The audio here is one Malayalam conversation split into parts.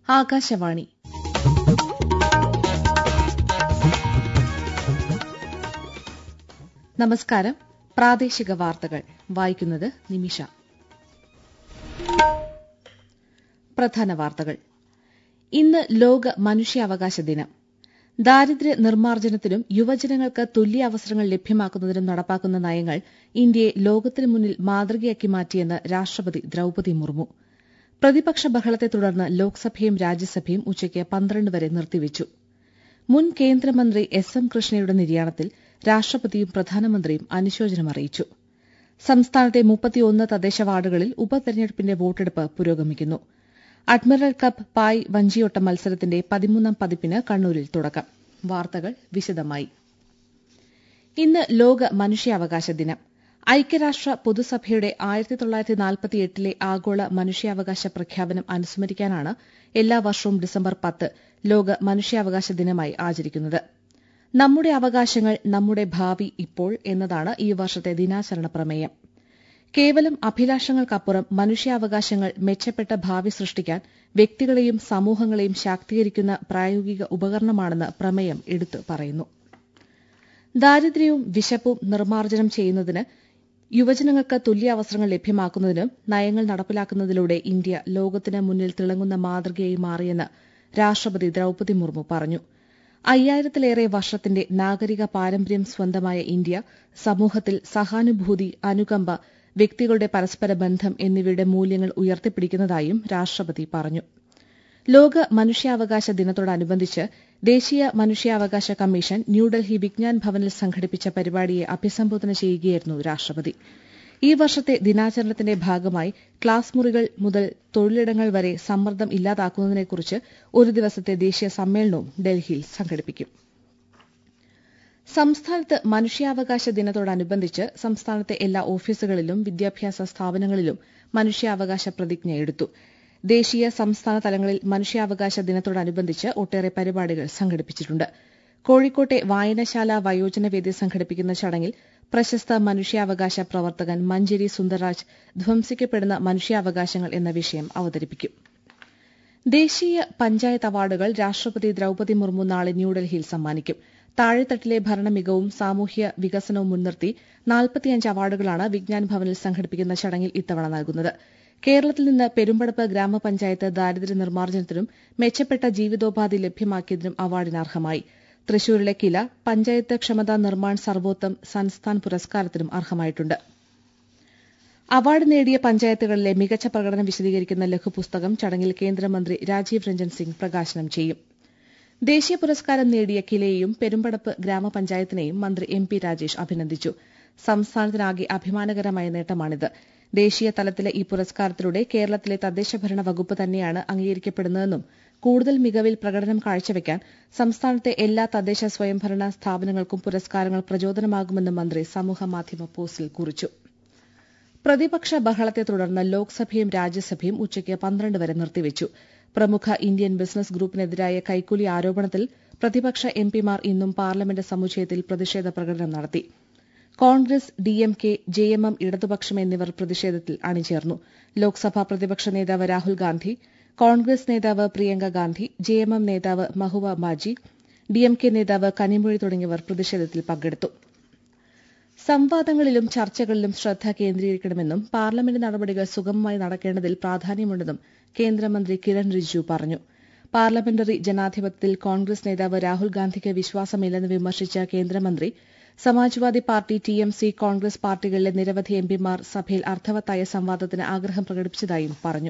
ആകാശവാണി നമസ്കാരം പ്രാദേശിക വാർത്തകൾ വായിക്കുന്നത് നിമിഷ പ്രധാന വാർത്തകൾ ഇന്ന് ലോക മനുഷ്യാവകാശ ദിനം ദാരിദ്ര്യ നിർമ്മാർജ്ജനത്തിനും യുവജനങ്ങൾക്ക് തുല്യ അവസരങ്ങൾ ലഭ്യമാക്കുന്നതിനും നടപ്പാക്കുന്ന നയങ്ങൾ ഇന്ത്യയെ ലോകത്തിനു മുന്നിൽ മാതൃകയാക്കി മാറ്റിയെന്ന് രാഷ്ട്രപതി ദ്രൌപതി മുർമു പ്രതിപക്ഷ ബഹളത്തെ തുടർന്ന് ലോക്സഭയും രാജ്യസഭയും ഉച്ചയ്ക്ക് പന്ത്രണ്ട് വരെ നിർത്തിവച്ചു മുൻ കേന്ദ്രമന്ത്രി എസ് എം കൃഷ്ണയുടെ നിര്യാണത്തിൽ രാഷ്ട്രപതിയും പ്രധാനമന്ത്രിയും അനുശോചനം അറിയിച്ചു സംസ്ഥാനത്തെ മുപ്പത്തിയൊന്ന് തദ്ദേശ വാർഡുകളിൽ ഉപതെരഞ്ഞെടുപ്പിന്റെ വോട്ടെടുപ്പ് പുരോഗമിക്കുന്നു അഡ്മിറൽ കപ്പ് പായ് വഞ്ചിയോട്ട മത്സരത്തിന്റെ പതിമൂന്നാം പതിപ്പിന് കണ്ണൂരിൽ തുടക്കം വാർത്തകൾ വിശദമായി ഇന്ന് ലോക മനുഷ്യാവകാശ ദിനം ഐക്യരാഷ്ട്ര പൊതുസഭയുടെ ആയിരത്തി തൊള്ളായിരത്തി നാൽപ്പത്തിയെട്ടിലെ ആഗോള മനുഷ്യാവകാശ പ്രഖ്യാപനം അനുസ്മരിക്കാനാണ് എല്ലാ വർഷവും ഡിസംബർ പത്ത് ലോക മനുഷ്യാവകാശ ദിനമായി ആചരിക്കുന്നത് നമ്മുടെ അവകാശങ്ങൾ നമ്മുടെ ഭാവി ഇപ്പോൾ എന്നതാണ് ഈ വർഷത്തെ ദിനാചരണ പ്രമേയം കേവലം അഭിലാഷങ്ങൾക്കപ്പുറം മനുഷ്യാവകാശങ്ങൾ മെച്ചപ്പെട്ട ഭാവി സൃഷ്ടിക്കാൻ വ്യക്തികളെയും സമൂഹങ്ങളെയും ശാക്തീകരിക്കുന്ന പ്രായോഗിക ഉപകരണമാണെന്ന് പ്രമേയം എടുത്തു പറയുന്നു ദാരിദ്ര്യവും വിശപ്പും നിർമ്മാർജ്ജനം ചെയ്യുന്നതിന് യുവജനങ്ങൾക്ക് തുല്യ അവസരങ്ങൾ ലഭ്യമാക്കുന്നതിനും നയങ്ങൾ നടപ്പിലാക്കുന്നതിലൂടെ ഇന്ത്യ ലോകത്തിന് മുന്നിൽ തിളങ്ങുന്ന മാതൃകയായി മാറിയെന്ന് രാഷ്ട്രപതി ദ്രൌപതി മുർമു പറഞ്ഞു അയ്യായിരത്തിലേറെ വർഷത്തിന്റെ നാഗരിക പാരമ്പര്യം സ്വന്തമായ ഇന്ത്യ സമൂഹത്തിൽ സഹാനുഭൂതി അനുകമ്പ വ്യക്തികളുടെ പരസ്പര ബന്ധം എന്നിവയുടെ മൂല്യങ്ങൾ ഉയർത്തിപ്പിടിക്കുന്നതായും രാഷ്ട്രപതി പറഞ്ഞു ലോക മനുഷ്യാവകാശ ദിനത്തോടനുബന്ധിച്ച് ദേശീയ മനുഷ്യാവകാശ കമ്മീഷൻ ന്യൂഡൽഹി വിജ്ഞാൻ ഭവനിൽ സംഘടിപ്പിച്ച പരിപാടിയെ അഭിസംബോധന ചെയ്യുകയായിരുന്നു രാഷ്ട്രപതി ഈ വർഷത്തെ ദിനാചരണത്തിന്റെ ഭാഗമായി ക്ലാസ് മുറികൾ മുതൽ തൊഴിലിടങ്ങൾ വരെ സമ്മർദ്ദം ഇല്ലാതാക്കുന്നതിനെക്കുറിച്ച് ഒരു ദിവസത്തെ ദേശീയ സമ്മേളനവും ഡൽഹിയിൽ സംഘടിപ്പിക്കും സംസ്ഥാനത്ത് മനുഷ്യാവകാശ ദിനത്തോടനുബന്ധിച്ച് സംസ്ഥാനത്തെ എല്ലാ ഓഫീസുകളിലും വിദ്യാഭ്യാസ സ്ഥാപനങ്ങളിലും മനുഷ്യാവകാശ പ്രതിജ്ഞ എടുത്തു ദേശീയ സംസ്ഥാന തലങ്ങളിൽ മനുഷ്യാവകാശ ദിനത്തോടനുബന്ധിച്ച് ഒട്ടേറെ പരിപാടികൾ സംഘടിപ്പിച്ചിട്ടുണ്ട് കോഴിക്കോട്ടെ വായനശാല വയോജനവേദി സംഘടിപ്പിക്കുന്ന ചടങ്ങിൽ പ്രശസ്ത മനുഷ്യാവകാശ പ്രവർത്തകൻ മഞ്ചേരി സുന്ദർരാജ് ധ്വംസിക്കപ്പെടുന്ന മനുഷ്യാവകാശങ്ങൾ എന്ന വിഷയം അവതരിപ്പിക്കും ദേശീയ പഞ്ചായത്ത് അവാർഡുകൾ രാഷ്ട്രപതി ദ്രൌപതി മുർമു നാളെ ന്യൂഡൽഹിയിൽ സമ്മാനിക്കും താഴെത്തട്ടിലെ ഭരണമികവും സാമൂഹ്യ വികസനവും മുൻനിർത്തി നാൽപ്പത്തിയഞ്ച് അവാർഡുകളാണ് വിജ്ഞാൻ ഭവനിൽ സംഘടിപ്പിക്കുന്ന ചടങ്ങിൽ ഇത്തവണ നൽകുന്നത് കേരളത്തിൽ നിന്ന് പെരുമ്പടപ്പ് ഗ്രാമപഞ്ചായത്ത് ദാരിദ്ര്യ നിർമ്മാർജ്ജനത്തിനും മെച്ചപ്പെട്ട ജീവിതോപാധി ലഭ്യമാക്കിയതിനും അവാർഡിന് അർഹമായി തൃശൂരിലെ കില പഞ്ചായത്ത് ക്ഷമതാ നിർമ്മാൺ സർവോത്തം സംസ്ഥാൻ പുരസ്കാരത്തിനും അർഹമായിട്ടുണ്ട് അവാർഡ് നേടിയ പഞ്ചായത്തുകളിലെ മികച്ച പ്രകടനം വിശദീകരിക്കുന്ന ലഘുപുസ്തകം ചടങ്ങിൽ കേന്ദ്രമന്ത്രി രാജീവ് രഞ്ജൻ സിംഗ് പ്രകാശനം ചെയ്യും ദേശീയ പുരസ്കാരം നേടിയ കിലയെയും പെരുമ്പടപ്പ് ഗ്രാമപഞ്ചായത്തിനെയും മന്ത്രി എം പി രാജേഷ് അഭിനന്ദിച്ചു സംസ്ഥാനത്തിനാകെ അഭിമാനകരമായ നേട്ടമാണിത് ദേശീയ തലത്തിലെ ഈ പുരസ്കാരത്തിലൂടെ കേരളത്തിലെ തദ്ദേശഭരണ വകുപ്പ് തന്നെയാണ് അംഗീകരിക്കപ്പെടുന്നതെന്നും കൂടുതൽ മികവിൽ പ്രകടനം കാഴ്ചവെക്കാൻ സംസ്ഥാനത്തെ എല്ലാ തദ്ദേശ സ്വയംഭരണ സ്ഥാപനങ്ങൾക്കും പുരസ്കാരങ്ങൾ പ്രചോദനമാകുമെന്നും മന്ത്രി സമൂഹമാധ്യമ പോസ്റ്റിൽ കുറിച്ചു പ്രതിപക്ഷ ബഹളത്തെ തുടർന്ന് ലോക്സഭയും രാജ്യസഭയും ഉച്ചയ്ക്ക് പന്ത്രണ്ട് വരെ നിർത്തിവച്ചു പ്രമുഖ ഇന്ത്യൻ ബിസിനസ് ഗ്രൂപ്പിനെതിരായ കൈക്കൂലി ആരോപണത്തിൽ പ്രതിപക്ഷ എംപിമാർ ഇന്നും പാർലമെന്റ് സമുച്ചയത്തിൽ പ്രതിഷേധ പ്രകടനം നടത്തി കോൺഗ്രസ് ഡിഎംകെ ജെഎംഎം ഇടതുപക്ഷം എന്നിവർ പ്രതിഷേധത്തിൽ അണിചേർന്നു ലോക്സഭാ പ്രതിപക്ഷ നേതാവ് രാഹുൽ ഗാന്ധി കോൺഗ്രസ് നേതാവ് പ്രിയങ്ക ഗാന്ധി ജെഎംഎം നേതാവ് മഹുവ മാജി ഡിഎംകെ നേതാവ് കനിമൊഴി തുടങ്ങിയവർ പ്രതിഷേധത്തിൽ പങ്കെടുത്തു സംവാദങ്ങളിലും ചർച്ചകളിലും ശ്രദ്ധ കേന്ദ്രീകരിക്കണമെന്നും പാർലമെന്റ് നടപടികൾ സുഗമമായി നടക്കേണ്ടതിൽ പ്രാധാന്യമുണ്ടെന്നും കേന്ദ്രമന്ത്രി കിരൺ റിജിജു പറഞ്ഞു പാർലമെന്ററി ജനാധിപത്യത്തിൽ കോൺഗ്രസ് നേതാവ് രാഹുൽ ഗാന്ധിക്ക് വിശ്വാസമില്ലെന്ന് വിമർശിച്ച കേന്ദ്രമന്ത്രി സമാജ്വാദി പാർട്ടി ടിഎംസി കോൺഗ്രസ് പാർട്ടികളിലെ നിരവധി എംപിമാർ സഭയിൽ അർത്ഥവത്തായ സംവാദത്തിന് ആഗ്രഹം പ്രകടിപ്പിച്ചതായും പറഞ്ഞു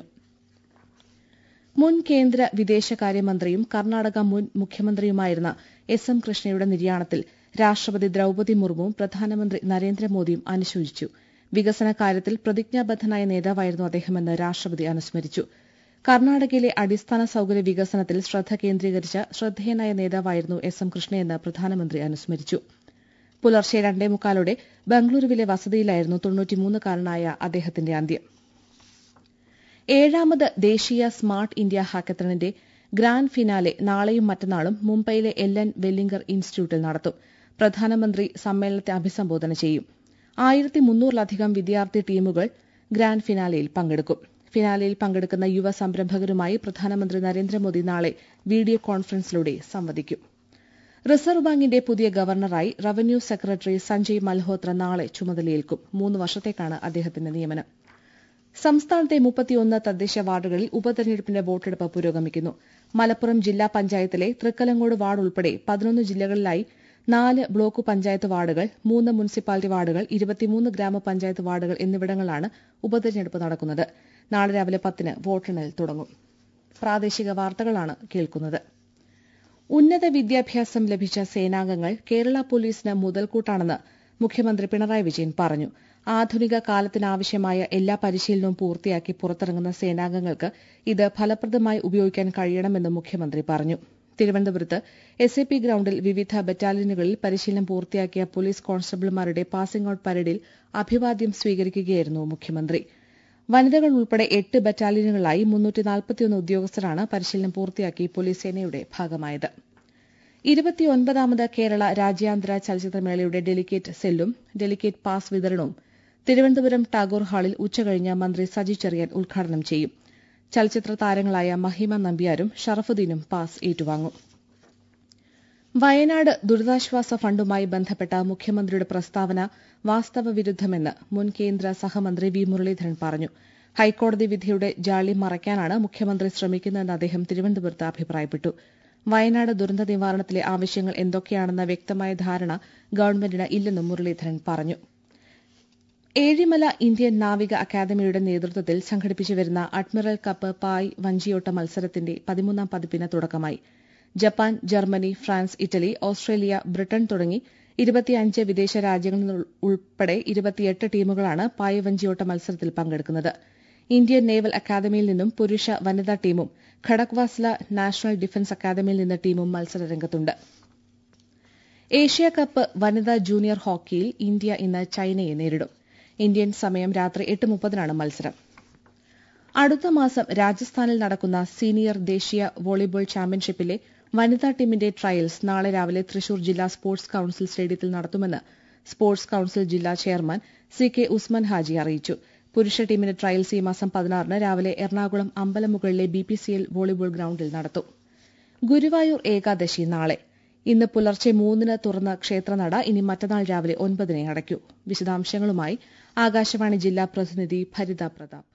മുൻ കേന്ദ്ര വിദേശകാര്യമന്ത്രിയും കർണാടക മുൻ മുഖ്യമന്ത്രിയുമായിരുന്ന എസ് എം കൃഷ്ണയുടെ നിര്യാണത്തിൽ രാഷ്ട്രപതി ദ്രൌപതി മുർമുവും പ്രധാനമന്ത്രി നരേന്ദ്രമോദിയും അനുശോചിച്ചു വികസന കാര്യത്തിൽ പ്രതിജ്ഞാബദ്ധനായ നേതാവായിരുന്നു അദ്ദേഹമെന്ന് രാഷ്ട്രപതി അനുസ്മരിച്ചു കർണാടകയിലെ അടിസ്ഥാന സൌകര്യ വികസനത്തിൽ ശ്രദ്ധ കേന്ദ്രീകരിച്ച ശ്രദ്ധേയനായ നേതാവായിരുന്നു എസ് എം കൃഷ്ണയെന്ന് പ്രധാനമന്ത്രി അനുസ്മരിച്ചു പുലർച്ചെ രണ്ടേ മുക്കാലോടെ ബംഗളൂരുവിലെ വസതിയിലായിരുന്നു തൊണ്ണൂറ്റിമൂന്നുകാരനായ അദ്ദേഹത്തിന്റെ അന്ത്യം ഏഴാമത് ദേശീയ സ്മാർട്ട് ഇന്ത്യ ഹാക്കത്തണിന്റെ ഗ്രാൻഡ് ഫിനാലെ നാളെയും മറ്റന്നാളും മുംബൈയിലെ എൽ എൻ വെല്ലിംഗർ ഇൻസ്റ്റിറ്റ്യൂട്ടിൽ നടത്തും പ്രധാനമന്ത്രി സമ്മേളനത്തെ അഭിസംബോധന ചെയ്യും ആയിരത്തി മുന്നൂറിലധികം വിദ്യാർത്ഥി ടീമുകൾ ഗ്രാൻഡ് ഫിനാലെയിൽ പങ്കെടുക്കും ഫിനാലെയിൽ പങ്കെടുക്കുന്ന യുവ സംരംഭകരുമായി പ്രധാനമന്ത്രി നരേന്ദ്രമോദി നാളെ വീഡിയോ കോൺഫറൻസിലൂടെ സംവദിക്കും റിസർവ് ബാങ്കിന്റെ പുതിയ ഗവർണറായി റവന്യൂ സെക്രട്ടറി സഞ്ജയ് മൽഹോത്ര നാളെ ചുമതലയേൽക്കും മൂന്ന് വർഷത്തേക്കാണ് അദ്ദേഹത്തിന്റെ നിയമനം സംസ്ഥാനത്തെ മുപ്പത്തിയൊന്ന് തദ്ദേശ വാർഡുകളിൽ ഉപതെരഞ്ഞെടുപ്പിന്റെ വോട്ടെടുപ്പ് പുരോഗമിക്കുന്നു മലപ്പുറം ജില്ലാ പഞ്ചായത്തിലെ തൃക്കലങ്ങോട് വാർഡ് ഉൾപ്പെടെ പതിനൊന്ന് ജില്ലകളിലായി നാല് ബ്ലോക്ക് പഞ്ചായത്ത് വാർഡുകൾ മൂന്ന് മുനിസിപ്പാലിറ്റി വാർഡുകൾ ഇരുപത്തിമൂന്ന് ഗ്രാമപഞ്ചായത്ത് വാർഡുകൾ എന്നിവിടങ്ങളിലാണ് ഉപതെരഞ്ഞെടുപ്പ് നടക്കുന്നത് നാളെ രാവിലെ പത്തിന് വോട്ടെണ്ണൽ തുടങ്ങും പ്രാദേശിക വാർത്തകളാണ് കേൾക്കുന്നത് ഉന്നത വിദ്യാഭ്യാസം ലഭിച്ച സേനാംഗങ്ങൾ കേരള പോലീസിന് മുതൽക്കൂട്ടാണെന്ന് മുഖ്യമന്ത്രി പിണറായി വിജയൻ പറഞ്ഞു ആധുനിക കാലത്തിനാവശ്യമായ എല്ലാ പരിശീലനവും പൂർത്തിയാക്കി പുറത്തിറങ്ങുന്ന സേനാംഗങ്ങൾക്ക് ഇത് ഫലപ്രദമായി ഉപയോഗിക്കാൻ കഴിയണമെന്നും മുഖ്യമന്ത്രി പറഞ്ഞു തിരുവനന്തപുരത്ത് എസ് എ പി ഗ്രൌണ്ടിൽ വിവിധ ബറ്റാലിയനുകളിൽ പരിശീലനം പൂർത്തിയാക്കിയ പോലീസ് കോൺസ്റ്റബിൾമാരുടെ പാസിംഗ് ഔട്ട് പരേഡിൽ അഭിവാദ്യം സ്വീകരിക്കുകയായിരുന്നു മുഖ്യമന്ത്രി വനിതകൾ ഉൾപ്പെടെ എട്ട് ബറ്റാലിയനുകളായി ഉദ്യോഗസ്ഥരാണ് പരിശീലനം പൂർത്തിയാക്കി പോലീസ് സേനയുടെ ഭാഗമായത് ഇരുപത്തിയൊൻപതാമത് കേരള രാജ്യാന്തര ചലച്ചിത്രമേളയുടെ ഡെലിഗേറ്റ് സെല്ലും ഡെലിഗേറ്റ് പാസ് വിതരണവും തിരുവനന്തപുരം ടാഗോർ ഹാളിൽ ഉച്ചകഴിഞ്ഞ് മന്ത്രി സജി ചെറിയാൻ ഉദ്ഘാടനം ചെയ്യും ചലച്ചിത്ര താരങ്ങളായ മഹിമ നമ്പ്യാരും ഷറഫുദ്ദീനും പാസ് ഏറ്റുവാങ്ങും വയനാട് ദുരിതാശ്വാസ ഫണ്ടുമായി ബന്ധപ്പെട്ട മുഖ്യമന്ത്രിയുടെ പ്രസ്താവന വാസ്തവ വിരുദ്ധമെന്ന് മുൻ കേന്ദ്ര സഹമന്ത്രി വി മുരളീധരൻ പറഞ്ഞു ഹൈക്കോടതി വിധിയുടെ ജാളി മറയ്ക്കാനാണ് മുഖ്യമന്ത്രി ശ്രമിക്കുന്നതെന്ന് അദ്ദേഹം തിരുവനന്തപുരത്ത് അഭിപ്രായപ്പെട്ടു വയനാട് ദുരന്ത നിവാരണത്തിലെ ആവശ്യങ്ങൾ എന്തൊക്കെയാണെന്ന വ്യക്തമായ ധാരണ ഗവൺമെന്റിന് ഇല്ലെന്നും മുരളീധരൻ പറഞ്ഞു ഏഴിമല ഇന്ത്യൻ നാവിക അക്കാദമിയുടെ നേതൃത്വത്തിൽ സംഘടിപ്പിച്ചുവരുന്ന അഡ്മിറൽ കപ്പ് പായ് വഞ്ചിയോട്ട മത്സരത്തിന്റെ പതിമൂന്നാം പതിപ്പിന് തുടക്കമായി Japan Germany France Italy Australia Britain തുടങ്ങി ഇരുപത്തിയഞ്ച് വിദേശ രാജ്യങ്ങളിൽ നിന്ന് ഉൾപ്പെടെ ഇരുപത്തിയെട്ട് ടീമുകളാണ് പായ് വഞ്ചിയോട്ട മത്സരത്തിൽ പങ്കെടുക്കുന്നത് ഇന്ത്യൻ നേവൽ അക്കാദമിയിൽ നിന്നും പുരുഷ വനിതാ ടീമും ഖഡക്വാസ്ല നാഷണൽ ഡിഫൻസ് അക്കാദമിയിൽ നിന്ന് ടീമും മത്സരരംഗത്തുണ്ട് ഏഷ്യ കപ്പ് വനിതാ ജൂനിയർ ഹോക്കിയിൽ ഇന്ത്യ ഇന്ന് ചൈനയെ നേരിടും ഇന്ത്യൻ സമയം രാത്രി എട്ട് മുപ്പതിനാണ് മത്സരം അടുത്ത മാസം രാജസ്ഥാനിൽ നടക്കുന്ന സീനിയർ ദേശീയ വോളിബോൾ ചാമ്പ്യൻഷിപ്പിലെ വനിതാ ടീമിന്റെ ട്രയൽസ് നാളെ രാവിലെ തൃശൂർ ജില്ലാ സ്പോർട്സ് കൌൺസിൽ സ്റ്റേഡിയത്തിൽ നടത്തുമെന്ന് സ്പോർട്സ് കൌൺസിൽ ജില്ലാ chairman C K Usman Haji അറിയിച്ചു പുരുഷ ടീമിന്റെ ട്രയൽസ് ഈ മാസം പതിനാറിന് രാവിലെ എറണാകുളം അമ്പലമുകളിലെ B P C L volleyball ഗ്രൌണ്ടിൽ നടത്തും ഗുരുവായൂർ ഏകാദശി നാളെ ഇന്ന് പുലർച്ചെ മൂന്നിന് തുറന്ന ക്ഷേത്രനട ഇനി മറ്റന്നാൾ രാവിലെ ഒൻപതിനെ അടയ്ക്കൂ വിശദാംശങ്ങളുമായി ആകാശവാണി ജില്ലാ പ്രതിനിധി ഭരിത പ്രതാപ്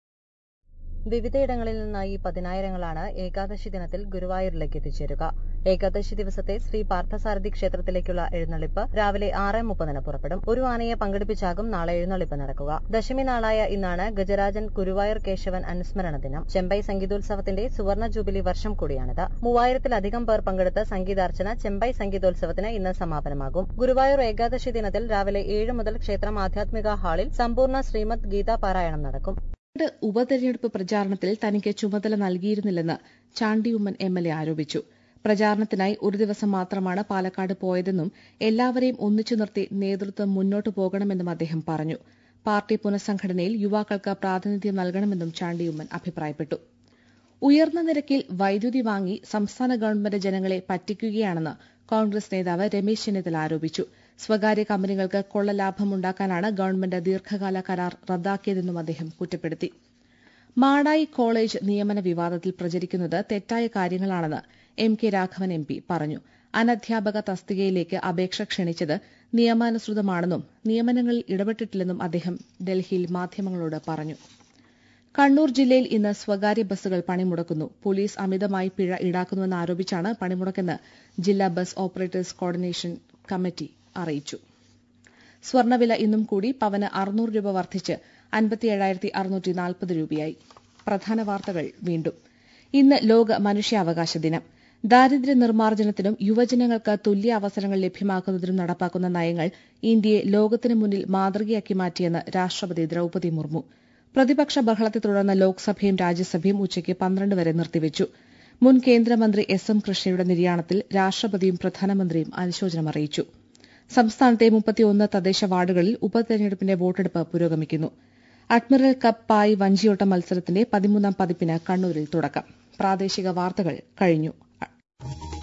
വിവിധയിടങ്ങളിൽ നിന്നായി പതിനായിരങ്ങളാണ് ഏകാദശി ദിനത്തിൽ ഗുരുവായൂരിലേക്ക് എത്തിച്ചേരുക ഏകാദശി ദിവസത്തെ ശ്രീ പാർത്ഥസാരഥി ക്ഷേത്രത്തിലേക്കുള്ള എഴുന്നള്ളിപ്പ് രാവിലെ ആറ് മുപ്പതിന് പുറപ്പെടും ഒരു ആനയെ പങ്കെടുപ്പിച്ചാകും നാളെ എഴുന്നള്ളിപ്പ് നടക്കുക ദശമി നാളായ ഇന്നാണ് ഗജരാജൻ ഗുരുവായൂർ കേശവൻ അനുസ്മരണ ദിനം ചെമ്പൈ സംഗീതോത്സവത്തിന്റെ സുവർണ ജൂബിലി വർഷം കൂടിയാണിത് മൂവായിരത്തിലധികം പേർ പങ്കെടുത്ത സംഗീതാർച്ചന ചെമ്പൈ സംഗീതോത്സവത്തിന് ഇന്ന് സമാപനമാകും ഗുരുവായൂർ ഏകാദശി ദിനത്തിൽ രാവിലെ ഏഴ് മുതൽ ക്ഷേത്രം ആധ്യാത്മിക ഹാളിൽ സമ്പൂർണ്ണ ശ്രീമദ് ഗീതാ പാരായണം നടക്കും ഉപതെരഞ്ഞെടുപ്പ് പ്രചാരണത്തിൽ തനിക്ക് ചുമതല നൽകിയിരുന്നില്ലെന്ന് ചാണ്ടിയുമ്മൻ എം എൽ എ ആരോപിച്ചു പ്രചാരണത്തിനായി ഒരു ദിവസം മാത്രമാണ് പാലക്കാട് പോയതെന്നും എല്ലാവരെയും ഒന്നിച്ചു നിർത്തി നേതൃത്വം മുന്നോട്ടു പോകണമെന്നും അദ്ദേഹം പറഞ്ഞു പാർട്ടി പുനഃസംഘടനയിൽ യുവാക്കൾക്ക് പ്രാതിനിധ്യം നൽകണമെന്നും ചാണ്ടിയുമ്മൻ അഭിപ്രായപ്പെട്ടു ഉയർന്ന നിരക്കിൽ വൈദ്യുതി വാങ്ങി സംസ്ഥാന ഗവൺമെന്റ് ജനങ്ങളെ പറ്റിക്കുകയാണെന്ന് കോൺഗ്രസ് നേതാവ് രമേശ് ചെന്നിത്തല ആരോപിച്ചു സ്വകാര്യ കമ്പനികൾക്ക് കൊള്ളലാഭമുണ്ടാക്കാനാണ് ഗവൺമെന്റ് ദീർഘകാല കരാർ റദ്ദാക്കിയതെന്നും അദ്ദേഹം കുറ്റപ്പെടുത്തി മാടായി കോളേജ് നിയമന വിവാദത്തിൽ പ്രചരിക്കുന്നത് തെറ്റായ കാര്യങ്ങളാണെന്ന് M K Raghavan M P പറഞ്ഞു അനധ്യാപക തസ്തികയിലേക്ക് അപേക്ഷ ക്ഷണിച്ചത് നിയമാനുസൃതമാണെന്നും നിയമനങ്ങളിൽ ഇടപെട്ടിട്ടില്ലെന്നും അദ്ദേഹം ഡൽഹിയിൽ മാധ്യമങ്ങളോട് പറഞ്ഞു കണ്ണൂർ ജില്ലയിൽ ഇന്ന് സ്വകാര്യ ബസ്സുകൾ പണിമുടക്കുന്നു പോലീസ് അമിതമായി പിഴ ഈടാക്കുന്നുവെന്ന് ആരോപിച്ചാണ് പണിമുടക്കെന്ന് ജില്ലാ ബസ് ഓപ്പറേറ്റേഴ്സ് കോർഡിനേഷൻ കമ്മിറ്റി അറിയിച്ചു സ്വർണ്ണവില ഇന്നും കൂടി പവന് അറുന്നൂറ് രൂപ വർദ്ധിച്ച് അൻപത്തിയേഴായിരത്തി അറുന്നൂറ്റി നാൽപ്പത് രൂപയായി പ്രധാന വാർത്തകൾ വീണ്ടും ഇന്ന് ലോക മനുഷ്യാവകാശ ദിനം ദാരിദ്ര്യ നിർമ്മാർജ്ജനത്തിനും യുവജനങ്ങൾക്ക് തുല്യ അവസരങ്ങൾ ലഭ്യമാക്കുന്നതിനും നടപ്പാക്കുന്ന നയങ്ങൾ ഇന്ത്യയെ ലോകത്തിനു മുന്നിൽ മാതൃകയാക്കി മാറ്റിയെന്ന് രാഷ്ട്രപതി ദ്രൌപദി മുർമു പ്രതിപക്ഷ ബഹളത്തെ തുടർന്ന് ലോക്സഭയും രാജ്യസഭയും ഉച്ചയ്ക്ക് പന്ത്രണ്ട് വരെ നിർത്തിവച്ചു മുൻ കേന്ദ്രമന്ത്രി എസ് എം കൃഷ്ണയുടെ നിര്യാണത്തിൽ രാഷ്ട്രപതിയും പ്രധാനമന്ത്രിയും അനുശോചനം അറിയിച്ചു സംസ്ഥാനത്തെ മുപ്പത്തിയൊന്ന് തദ്ദേശ വാർഡുകളിൽ ഉപതെരഞ്ഞെടുപ്പിന്റെ വോട്ടെടുപ്പ് പുരോഗമിക്കുന്നു അഡ്മിറൽ കപ്പ് പായ് വഞ്ചിയോട്ട മത്സരത്തിന്റെ പതിമൂന്നാം പതിപ്പിന് കണ്ണൂരിൽ തുടക്കം പ്രാദേശിക വാർത്തകൾ കഴിഞ്ഞു